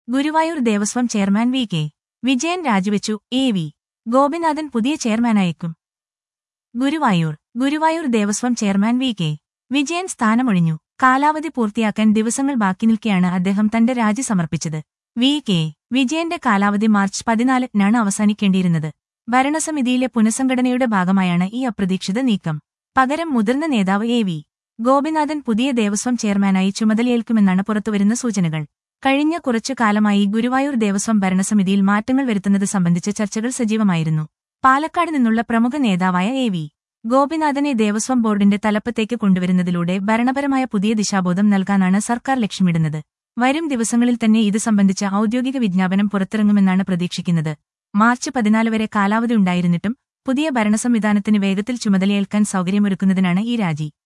Guruvayur Devaswom chairman V K Vijayan രാജിവെച്ചു A V Gopinathan പുതിയ ചെയർമാനായേക്കും Guruvayur Guruvayur Devaswom chairman V K Vijayan സ്ഥാനമൊഴിഞ്ഞു കാലാവധി പൂർത്തിയാക്കാൻ ദിവസങ്ങൾ ബാക്കി നിൽക്കെയാണ് അദ്ദേഹം തന്റെ രാജി സമർപ്പിച്ചത് വി കെ വിജയന്റെ കാലാവധി മാർച്ച് പതിനാലിനാണ് അവസാനിക്കേണ്ടിയിരുന്നത് ഭരണസമിതിയിലെ പുനഃസംഘടനയുടെ ഭാഗമായാണ് ഈ അപ്രതീക്ഷിത നീക്കം പകരം മുതിർന്ന നേതാവ് എ വി ഗോപിനാഥൻ പുതിയ ദേവസ്വം ചെയർമാനായി ചുമതലയേൽക്കുമെന്നാണ് പുറത്തുവരുന്ന സൂചനകൾ കഴിഞ്ഞ കുറച്ചു കാലമായി ഗുരുവായൂർ ദേവസ്വം ഭരണസമിതിയിൽ മാറ്റങ്ങൾ വരുത്തുന്നത് സംബന്ധിച്ച് ചർച്ചകൾ സജീവമായിരുന്നു പാലക്കാട് നിന്നുള്ള പ്രമുഖ നേതാവായ എ വി ഗോപിനാഥനെ ദേവസ്വം ബോർഡിന്റെ തലപ്പത്തേക്ക് കൊണ്ടുവരുന്നതിലൂടെ ഭരണപരമായ പുതിയ ദിശാബോധം നൽകാനാണ് സർക്കാർ ലക്ഷ്യമിടുന്നത് വരും ദിവസങ്ങളിൽ തന്നെ ഇത് സംബന്ധിച്ച ഔദ്യോഗിക വിജ്ഞാപനം പുറത്തിറങ്ങുമെന്നാണ് പ്രതീക്ഷിക്കുന്നത് മാർച്ച് പതിനാല് വരെ കാലാവധി ഉണ്ടായിരുന്നിട്ടും പുതിയ ഭരണസംവിധാനത്തിന് വേഗത്തിൽ ചുമതലയേൽക്കാൻ സൗകര്യമൊരുക്കുന്നതിനാണ് ഈ രാജി